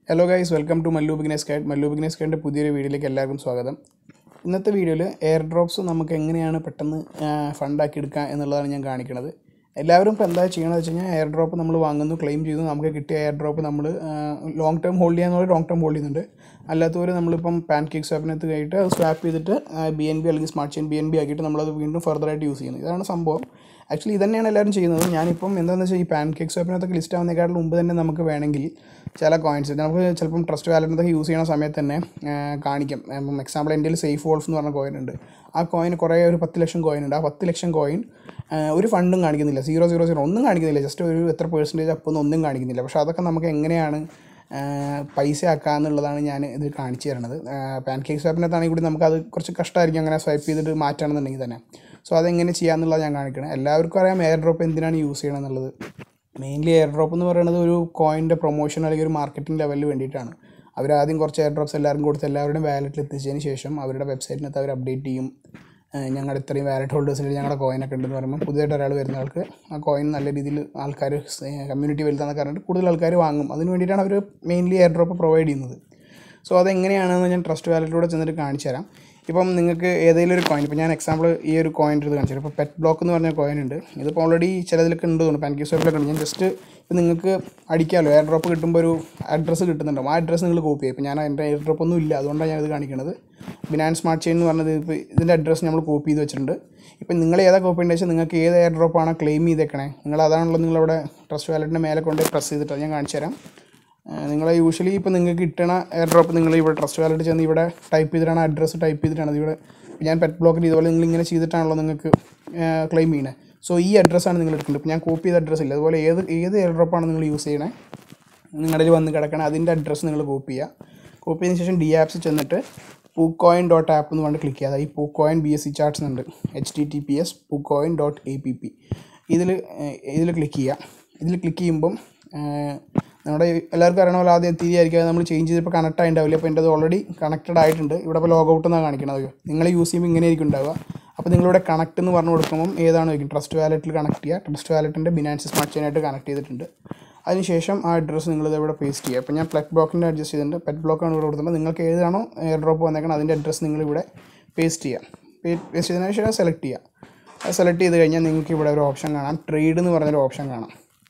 hello guys welcome to Mallu business guide Mallu business കൈഡിൻ്റെ പുതിയൊരു വീഡിയോയിലേക്ക് എല്ലാവർക്കും സ്വാഗതം ഇന്നത്തെ വീഡിയോയിൽ എയർ ഡ്രോപ്സ് നമുക്ക് എങ്ങനെയാണ് പെട്ടെന്ന് ഫണ്ടാക്കി എടുക്കുക എന്നുള്ളതാണ് ഞാൻ കാണിക്കുന്നത് എല്ലാവരും ഇപ്പോൾ എന്താ ചെയ്യണമെന്ന് വെച്ച് കഴിഞ്ഞാൽ എയർ ഡ്രോപ്പ് നമ്മൾ വാങ്ങുന്നു ക്ലെയിം ചെയ്തു നമുക്ക് കിട്ടിയ എയർ ഡ്രോപ്പ് നമ്മൾ ലോങ് ടേം ഹോൾഡ് ചെയ്യാന്നുള്ള ലോങ് ടേം ഹോൾഡ് ചെയ്യുന്നുണ്ട് അല്ലാത്തവർ നമ്മളിപ്പം പാൻ കേക്ക് സ്വാപ്പിനകത്ത് കഴിഞ്ഞിട്ട് അത് സ്വാപ്പ് ചെയ്തിട്ട് ബി എൻ ബി അല്ലെങ്കിൽ smart chain B N B ആക്കിയിട്ട് നമ്മളത് വീണ്ടും ഫർദറായിട്ട് യൂസ് ചെയ്യുന്നത് ഇതാണ് സംഭവം ആക്ച്വലി ഇതന്നെയാണ് എല്ലാവരും ചെയ്യുന്നത് ഞാനിപ്പം എന്താണെന്ന് വെച്ചാൽ ഈ പാൻ കേക്ക് സ്വാപ്പിനകത്തൊക്കെ ലിസ്റ്റ് ആവുന്നതിനേക്കാളും മുമ്പ് തന്നെ നമുക്ക് വേണമെങ്കിൽ ചില കോയിൻസ് നമുക്ക് ചിലപ്പം ട്രസ്റ്റ് വാലറ്റിനൊക്കെ യൂസ് ചെയ്യുന്ന സമയത്ത് തന്നെ ആ, കാണിക്കും ഇപ്പം എക്സാമ്പിൾ എൻ്റെ കയ്യിൽ സേഫ് വോൾഫ് എന്ന് പറഞ്ഞ കോയിൻ ഉണ്ട് ആ കോയിൻ കുറേ ഒരു പത്ത് ലക്ഷം കോയിൻ ഉണ്ട് ആ പത്ത് ലക്ഷം കോയിൻ ഒരു ഫണ്ടും കാണിക്കുന്നില്ല സീറോ സീറോ സീറോ ഒന്നും കാണിക്കുന്നില്ല ജസ്റ്റ് ഒരു എത്ര പേഴ്സൻറ്റേജ് അപ്പൊന്നും ഒന്നും കാണിക്കുന്നില്ല പക്ഷേ അതൊക്കെ നമുക്ക് എങ്ങനെയാണ് ആ, പൈസ ആക്കുക എന്നുള്ളതാണ് ഞാൻ ഇത് കാണിച്ചു തരുന്നത് പാൻ കേക്ക് സ്വാപ്പിനകത്താണെങ്കിൽ കൂടി നമുക്കത് കുറച്ച് കഷ്ടമായിരിക്കും അങ്ങനെ സ്വൈപ്പ് ചെയ്തിട്ട് മാറ്റണമെന്നുണ്ടെങ്കിൽ തന്നെ സോ അതെങ്ങനെ ചെയ്യാമെന്നുള്ളത് ഞാൻ കാണിക്കണം എല്ലാവർക്കും അറിയാം എയർ ഡ്രോപ്പ് എന്തിനാണ് യൂസ് ചെയ്യണം എന്നുള്ളത് മെയിൻലി എയർ ഡ്രോപ്പ് എന്ന് പറയുന്നത് ഒരു കോയിൻ്റെ പ്രൊമോഷൻ അല്ലെങ്കിൽ ഒരു മാർക്കറ്റിംഗ് ലെവലിൽ വേണ്ടിയിട്ടാണ് അവർ ആദ്യം കുറച്ച് എയർ ഡ്രോപ്സ് എല്ലാവർക്കും കൊടുത്ത് എല്ലാവരുടെയും വാലറ്റിൽ എത്തിച്ചതിന് ശേഷം അവരുടെ വെബ്സൈറ്റിനകത്ത് അവർ അപ്ഡേറ്റ് ചെയ്യും ഏഹ് ഞങ്ങളുടെ ഇത്രയും വാലറ്റ് ഹോൾഡേഴ്സിൽ ഞങ്ങളുടെ കോയിനൊക്കെ ഉണ്ടെന്ന് പറയുമ്പോൾ പുതിയതായിട്ട് ഒരാൾ വരുന്ന ആൾക്ക് ആ കോയിൻ നല്ല രീതിയിൽ ആൾക്കാർ കമ്മ്യൂണിറ്റി വലുതാണെന്നൊക്കെ പറഞ്ഞിട്ട് കൂടുതൽ ആൾക്കാർ വാങ്ങും അതിന് വേണ്ടിയിട്ടാണ് അവർ മെയിൻലി എയർ ഡ്രോപ്പ് പ്രൊവൈഡ് ചെയ്യുന്നത് സോ അതെങ്ങനെയാണെന്ന് ഞാൻ ട്രസ്റ്റ് വാലറ്റിലൂടെ ചെന്നിട്ട് കാണിച്ചു തരാം ഇപ്പം നിങ്ങൾക്ക് ഏതെങ്കിലും ഒരു കോയിൻ ഇപ്പോൾ ഞാൻ എക്സാമ്പിൾ ഈ ഒരു കോയിൻ എടുത്ത് കാണിച്ചു തരാം ഇപ്പോൾ പെറ്റ് ബ്ലോക്ക് എന്ന് പറഞ്ഞ കോയിൻ ഉണ്ട് ഇതിപ്പോൾ ഓൾറെഡി ചിലതിലൊക്കെ ഉണ്ട് തോന്നുന്നു പാൻകി സോപ്പിലൊക്കെ ഉണ്ട് ഞാൻ ജസ്റ്റ് ഇപ്പോൾ നിങ്ങൾക്ക് അടിക്കാമല്ലോ എയർ ഡ്രോപ്പ് കിട്ടുമ്പോൾ ഒരു അഡ്രസ്സ് കിട്ടുന്നുണ്ടാവും ആ അഡ്രസ്സ് നിങ്ങൾ കോപ്പി ചെയ്യും ഇപ്പോൾ ഞാൻ എൻ്റെ എയർ ഡ്രോപ്പ് ഒന്നും ഇല്ല അതുകൊണ്ടാണ് ഞാൻ ഇത് കാണിക്കുന്നത് ബിനാൻസ് സ്മാർട്ട് ചെയിൻ എന്ന് പറഞ്ഞത് ഇപ്പോൾ ഇതിൻ്റെ അഡ്രസ്സ് നമ്മൾ കോപ്പി ചെയ്ത് വെച്ചിട്ടുണ്ട് ഇപ്പം നിങ്ങൾ ഏതാ കോപ്പി ഉണ്ടെന്ന് വെച്ചാൽ നിങ്ങൾക്ക് ഏത് എയർ ഡ്രോപ്പാണോ ക്ലെയിം ചെയ്തേക്കണേ നിങ്ങൾ അതാണല്ലോ നിങ്ങളവിടെ ട്രസ്റ്റ് വാലറ്റിൻ്റെ മേലെ കൊണ്ട് പ്രസ് ചെയ്തിട്ട് ഞാൻ കാണിച്ചു തരാം നിങ്ങൾ യൂഷ്വലി ഇപ്പോൾ നിങ്ങൾക്ക് കിട്ടണ എയർ ഡ്രോപ്പ് നിങ്ങൾ ഇവിടെ ട്രസ്റ്റ് വാലറ്റ് ചെന്ന് ഇവിടെ ടൈപ്പ് ചെയ്തിട്ടാണ് അഡ്രസ്സ് ടൈപ്പ് ചെയ്തിട്ടാണ് അത് ഇവിടെ ഞാൻ പെറ്റ് ബ്ലോക്കിൽ ഇതുപോലെ നിങ്ങൾ ഇങ്ങനെ ചെയ്തിട്ടാണല്ലോ നിങ്ങൾക്ക് ക്ലെയിം ചെയ്യണത് സോ ഈ അഡ്രസ്സാണ് നിങ്ങൾ എടുക്കേണ്ടത് ഇപ്പോൾ ഞാൻ കോപ്പി ചെയ്ത അഡ്രസ്സ് ഇല്ല അതുപോലെ ഏത് ഏത് എയർ ഡ്രോപ്പാണ് നിങ്ങൾ യൂസ് ചെയ്യണേ നിങ്ങളുടെ കയ്യിൽ വന്ന് കിടക്കണം അതിൻ്റെ അഡ്രസ്സ് നിങ്ങൾ കോപ്പി ചെയ്യുക കോപ്പി ചെയ്തതിന് ശേഷം ഡി ആപ്സ് ചെന്നിട്ട് പൂക്കോയിൻ ഡോട്ട് ആപ്പ് എന്ന് പറഞ്ഞിട്ട് ക്ലിക്ക് ചെയ്യുക ഈ Poocoin B S C charts ഉണ്ട് H T T P S Poocoin dot A P P ഇതിൽ ഇതിൽ ക്ലിക്ക് ചെയ്യുക ഇതിൽ ക്ലിക്ക് ചെയ്യുമ്പം ഏഹ്, നമ്മുടെ എല്ലാവർക്കും അറിയണ പോലെ ആദ്യം തിരിയായിരിക്കും നമ്മൾ ചേഞ്ച് ചെയ്തപ്പോൾ കണക്ട് ആയിട്ടുണ്ടാവില്ല അപ്പോൾ എൻ്റെ അത് ഓൾറെഡി കണക്റ്റഡ് ആയിട്ടുണ്ട് ഇവിടെ ഇപ്പോൾ ലോഗ് ഔട്ട് എന്നാണ് കാണിക്കണത് നിങ്ങൾ യൂസ് ചെയ്യുമ്പോൾ ഇങ്ങനെ ആയിരിക്കും ഉണ്ടാവുക അപ്പോൾ നിങ്ങളിവിടെ കണക്ട് എന്ന് പറഞ്ഞു കൊടുക്കുമ്പം ഏതാണ് വയ്ക്കും ട്രസ്റ്റ് വാലറ്റിൽ കണക്ട് ചെയ്യുക ട്രസ്റ്റ് വാലറ്റിൻ്റെ ബിനാൻസ് സ്മാർട്ട് ചെയിനായിട്ട് കണക്ട് ചെയ്തിട്ടുണ്ട് അതിനുശേഷം ആ അഡ്രസ്സ് നിങ്ങൾ ഇവിടെ പേസ്റ്റ് ചെയ്യുക അപ്പോൾ ഞാൻ പ്ലഗ് ബ്ലോക്കിൻ്റെ അഡ്ജസ്റ്റ് ചെയ്തിട്ടുണ്ട് പെറ്റ് ബ്ലോക്കാണ് ഇവിടെ കൊടുത്തിട്ടുണ്ട് നിങ്ങൾക്ക് ഏതാണോ എയർ ഡ്രോപ്പ് വന്നേക്കണം അതിൻ്റെ അഡ്രസ്സ് നിങ്ങൾ ഇവിടെ പേസ്റ്റ് ചെയ്യുക പേസ്റ്റ് ചെയ്തതിന് ശേഷം സെലക്ട് ചെയ്യുക അത് സെലക്ട് ചെയ്ത് കഴിഞ്ഞാൽ നിങ്ങൾക്ക് ഇവിടെ ഒരു ഓപ്ഷൻ കാണാം ട്രേഡ് എന്ന് പറഞ്ഞൊരു ഓപ്ഷൻ കാണാം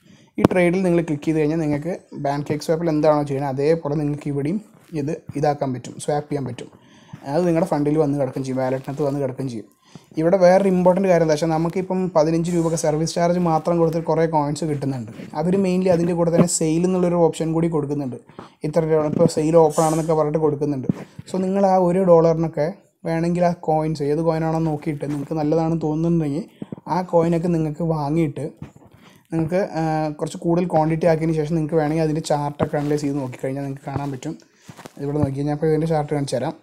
ഈ ട്രേഡിൽ നിങ്ങൾ ക്ലിക്ക് ചെയ്ത് കഴിഞ്ഞാൽ നിങ്ങൾക്ക് ബാങ്ക് കേക്ക് സ്വാപ്പിൽ എന്താണോ ചെയ്യുന്നത് അതേപോലെ നിങ്ങൾക്ക് ഇവിടെയും ഇത് ഇതാക്കാൻ പറ്റും സ്വാപ്പ് ചെയ്യാൻ പറ്റും അത് നിങ്ങളുടെ ഫണ്ടിൽ വന്ന് കിടക്കും ചെയ്യും വാലറ്റിനകത്ത് വന്ന് കിടക്കും ചെയ്യും ഇവിടെ വേറൊരു ഇമ്പോർട്ടൻറ്റ് കാര്യം എന്താ വെച്ചാൽ നമുക്കിപ്പം പതിനഞ്ച് രൂപയൊക്കെ സർവീസ് ചാർജ് മാത്രം കൊടുത്തിട്ട് കുറേ കോയിൻസ് കിട്ടുന്നുണ്ട് അവർ മെയിൻലി അതിൻ്റെ കൂടെ തന്നെ സെയിൽ എന്നുള്ളൊരു ഓപ്ഷൻ കൂടി കൊടുക്കുന്നുണ്ട് ഇത്ര രൂപ ഇപ്പോൾ സെയിൽ ഓപ്പൺ ആണെന്നൊക്കെ പറഞ്ഞിട്ട് കൊടുക്കുന്നുണ്ട് സോ നിങ്ങൾ ആ ഒരു ഡോളറിനൊക്കെ വേണമെങ്കിൽ ആ കോയിൻസ് ഏത് കോയിനാണോ നോക്കിയിട്ട് നിങ്ങൾക്ക് നല്ലതാണെന്ന് തോന്നുന്നുണ്ടെങ്കിൽ ആ കോയിനൊക്കെ നിങ്ങൾക്ക് വാങ്ങിയിട്ട് നിങ്ങൾക്ക് ആ, കുറച്ച് കൂടുതൽ ക്വാണ്ടിറ്റി ആക്കിയതിന് ശേഷം നിങ്ങൾക്ക് വേണമെങ്കിൽ അതിൻ്റെ ചാർട്ടൊക്കെ അനലൈസ് ചെയ്ത് നോക്കിക്കഴിഞ്ഞാൽ നിങ്ങൾക്ക് കാണാൻ പറ്റും ഇവിടെ നോക്കി ഞാൻ ഇപ്പോൾ ഇതിൻ്റെ ചാർട്ട് കാണിച്ചു തരാം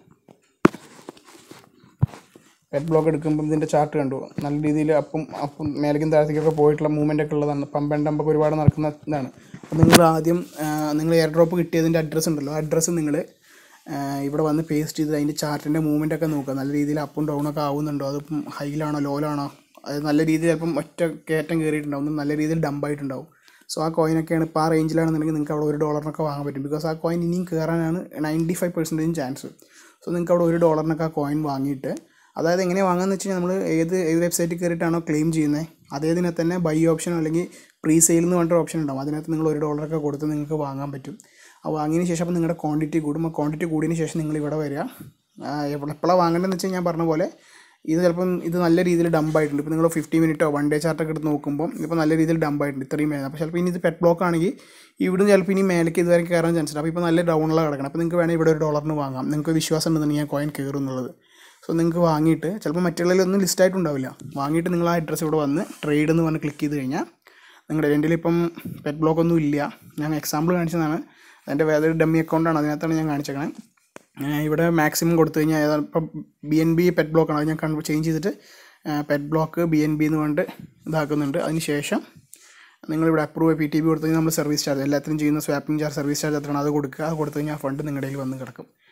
പെറ്റ് ബ്ലോക്ക് എടുക്കുമ്പോൾ ഇതിൻ്റെ ചാർട്ട് കണ്ടു നല്ല രീതിയിൽ അപ്പം അപ്പം മേലേക്കും താഴത്തേക്കൊക്കെ പോയിട്ടുള്ള മൂവ്മെൻ്റ് ഒക്കെ ഉള്ളതാണ് പമ്പ് ആൻഡ് ഡമ്പൊക്കെ ഒരുപാട് നടക്കുന്ന ഇതാണ് അപ്പോൾ നിങ്ങൾ ആദ്യം ആ, നിങ്ങൾ എയർ ഡ്രോപ്പ് കിട്ടിയതിൻ്റെ അഡ്രസ്സ് ഉണ്ടല്ലോ ആ അഡ്രസ്സ് നിങ്ങൾ ഇവിടെ വന്ന് പേസ്റ്റ് ചെയ്ത് അതിൻ്റെ ചാർട്ടിൻ്റെ മൂവ്മെൻ്റ് ഒക്കെ നോക്കുക നല്ല രീതിയിൽ അപ്പും ഡൗൺ ഒക്കെ ആവുന്നുണ്ടോ അതിപ്പം ഹൈയിലാണോ ലോയിലാണോ അത് നല്ല രീതിയിൽ ചിലപ്പം ഒറ്റ കയറ്റം കയറിയിട്ടുണ്ടാവും നല്ല രീതിയിൽ ഡമ്പായിട്ടുണ്ടാവും സോ ആ കോയിനൊക്കെയാണ് ഇപ്പോൾ ആ റേഞ്ചിലാണെന്നുണ്ടെങ്കിൽ നിങ്ങൾക്ക് അവിടെ ഒരു ഡോളറിനൊക്കെ വാങ്ങാൻ പറ്റും ബിക്കോസ് ആ കോയിൻ ഇനിയും കയറാനാണ് ninety five percentage chance so നിങ്ങൾക്ക് അവിടെ ഒരു ഡോളറിനൊക്കെ ആ കോയിൻ വാങ്ങിയിട്ട് അതായത് എങ്ങനെ വാങ്ങാമെന്ന് വെച്ച് കഴിഞ്ഞാൽ നമ്മൾ ഏത് ഏത് വെബ്സൈറ്റിൽ കയറിയിട്ടാണോ ക്ലെയിം ചെയ്യുന്നത് അതേതിനകത്ത് തന്നെ ബൈ ഓപ്ഷൻ അല്ലെങ്കിൽ പ്രീ സെയിൽ എന്ന് പറഞ്ഞിട്ട് ഓപ്ഷൻ ഉണ്ടാവും അതിനകത്ത് നിങ്ങൾ ഒരു ഡോളറൊക്കെ കൊടുത്ത് നിങ്ങൾക്ക് വാങ്ങാൻ പറ്റും ആ വാങ്ങിയതിന് ശേഷം അപ്പോൾ നിങ്ങളുടെ ക്വാണ്ടിറ്റി കൂടും ആ ക്വാണ്ടിറ്റി കൂടിയതിന് ശേഷം നിങ്ങൾ ഇവിടെ വരിക എപ്പോഴാണ് വാങ്ങേണ്ടതെന്ന് വെച്ച് ഞാൻ പറഞ്ഞ പോലെ ഇത് ചിലപ്പം ഇത് നല്ല രീതിയിൽ ഡംപ് ആയിട്ടുണ്ട് ഇപ്പോൾ നിങ്ങൾ ഫിഫ്റ്റി മിനിറ്റോ വൺ ഡേ ചാർട്ടൊക്കെ എടുത്ത് നോക്കുമ്പോൾ ഇപ്പോൾ നല്ല രീതിയിൽ ഡംപ് ആയിട്ടുണ്ട് ഇത്രയും മേലെ അപ്പോൾ ചിലപ്പോൾ ഇനി ഇത് പെറ്റ് ബ്ലോക്ക് ആണെങ്കിൽ ഇവിടുന്ന് ചിലപ്പോൾ ഇനി മേലേക്ക് ഇതുവരെ കയറാൻ ചാൻസ് ഉണ്ട് അപ്പോൾ ഇപ്പോൾ നല്ല ഡൗണിലാണ് കിടക്കണം അപ്പോൾ നിങ്ങൾക്ക് വേണമെങ്കിൽ ഇവിടെ ഒരു ഡോളറിന് വാങ്ങാം നിങ്ങൾക്ക് വിശ്വാസം ഉണ്ടെന്നുണ്ടെങ്കിൽ ഞാൻ കോയിൻ കയറും എന്നുള്ളത് സോ നിങ്ങൾക്ക് വാങ്ങിയിട്ട് ചിലപ്പോൾ മറ്റുള്ളതിലൊന്നും ലിസ്റ്റ് ആയിട്ടുണ്ടാവില്ല വാങ്ങിയിട്ട് നിങ്ങൾ ആ അഡ്രസ്സ് ഇവിടെ വന്ന് ട്രേഡ് എന്ന് പറഞ്ഞ് ക്ലിക്ക് ചെയ്ത് കഴിഞ്ഞാൽ നിങ്ങളുടെ എൻ്റെ ഇപ്പം പെറ്റ് ബ്ലോക്ക് ഒന്നും ഇല്ല ഞാൻ എക്സാമ്പിൾ കാണിച്ചതാണ് അതിൻ്റെ വേറെ ഡമ്മി അക്കൗണ്ടാണ് അതിനകത്താണ് ഞാൻ കാണിച്ചേക്കണേ ഏഹ് ഇവിടെ മാക്സിമം കൊടുത്തു കഴിഞ്ഞാൽ ഏതാണ് ഇപ്പം ബി എൻ ബി പെറ്റ് ബ്ലോക്കാണ് അത് ഞാൻ കൺ ചേഞ്ച് ചെയ്തിട്ട് pet block B N B എന്ന് പറഞ്ഞിട്ട് ഇതാക്കുന്നുണ്ട് അതിന് ശേഷം നിങ്ങളിവിടെ അപ്രൂവ് പി ടി ബി കൊടുത്തു കഴിഞ്ഞാൽ നമ്മൾ സർവീസ് ചാർജ് എല്ലാത്തിനും ചെയ്യുന്ന സ്വാപ്പിംഗ് ചാർജ് സർവീസ് ചാർജ് എത്രയാണ് അത് കൊടുക്കുക അത് കൊടുത്തു കഴിഞ്ഞാൽ ആ ഫണ്ട് നിങ്ങളുടെ കയ്യിൽ വന്ന് കിടക്കും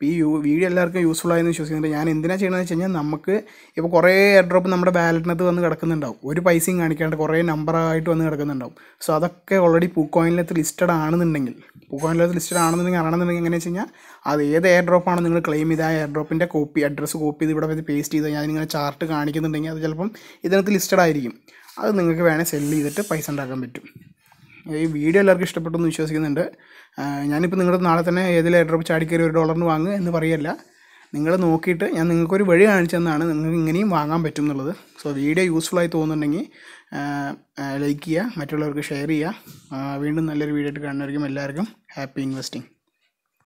അപ്പോൾ ഈ യൂ വീഡിയോ എല്ലാവർക്കും യൂസ്ഫുൾ ആയെന്ന് വിശ്വസിക്കുന്നുണ്ട് ഞാൻ എന്തിനാണ് ചെയ്യണമെന്ന് വെച്ച് കഴിഞ്ഞാൽ നമുക്ക് ഇപ്പോൾ കുറേ എയർ ഡ്രോപ്പ് നമ്മുടെ ബാലറ്റിനകത്ത് വന്ന് കിടക്കുന്നുണ്ടാവും ഒരു പൈസയും കാണിക്കാണ്ട് കുറേ നമ്പറായിട്ട് വന്ന് കിടക്കുന്നുണ്ടാവും സോ അതൊക്കെ ഓൾറെഡി പൂക്കോയിനകത്ത് ലിസ്റ്റഡ് ആണെന്നുണ്ടെങ്കിൽ പൂക്കോയിനകത്ത് ലിസ്റ്റഡ് ആണെന്നുണ്ടെങ്കിൽ അറിയണമെന്നുണ്ടെങ്കിൽ എങ്ങനെയാണെന്ന് വെച്ച് കഴിഞ്ഞാൽ അത് ഏത് എയർ ഡ്രോപ്പാണ് നിങ്ങൾ ക്ലെയിം ചെയ്ത ആ എയർ ഡ്രോപ്പിൻ്റെ കോപ്പി അഡ്രസ്സ് കോപ്പി ചെയ്ത് ഇവിടെ വന്ന് പേസ്റ്റ് ചെയ്ത് കഴിഞ്ഞാൽ അതിങ്ങനെ ചാർട്ട് കാണിക്കുന്നുണ്ടെങ്കിൽ അത് ചിലപ്പം ഇതിനകത്ത് ലിസ്റ്റഡ് ആയിരിക്കും അത് നിങ്ങൾക്ക് വേണേൽ സെല്ല് ചെയ്തിട്ട് പൈസ ഉണ്ടാക്കാൻ പറ്റും ഈ വീഡിയോ എല്ലാവർക്കും ഇഷ്ടപ്പെട്ടു എന്ന് വിശ്വസിക്കുന്നുണ്ട് ആ, ഞാനിപ്പോൾ നിങ്ങളുടെ നാളെ തന്നെ ഏതിൽ എയർ ഡ്രോപ്പ് ചാടിക്കയറി ഒരു ഡോളറിന് വാങ്ങുക എന്ന് പറയല്ല നിങ്ങൾ നോക്കിയിട്ട് ഞാൻ നിങ്ങൾക്കൊരു വഴി കാണിച്ചു തന്നാണ് നിങ്ങൾക്ക് ഇങ്ങനെയും വാങ്ങാൻ പറ്റും എന്നുള്ളത് സോ വീഡിയോ യൂസ്ഫുൾ ആയി തോന്നുന്നുണ്ടെങ്കിൽ ലൈക്ക് ചെയ്യുക മറ്റുള്ളവർക്ക് ഷെയർ ചെയ്യുക ആ, വീണ്ടും നല്ലൊരു വീഡിയോ ആയിട്ട് കാണുന്നവർക്കും എല്ലാവർക്കും ഹാപ്പി ഇൻവെസ്റ്റിംഗ്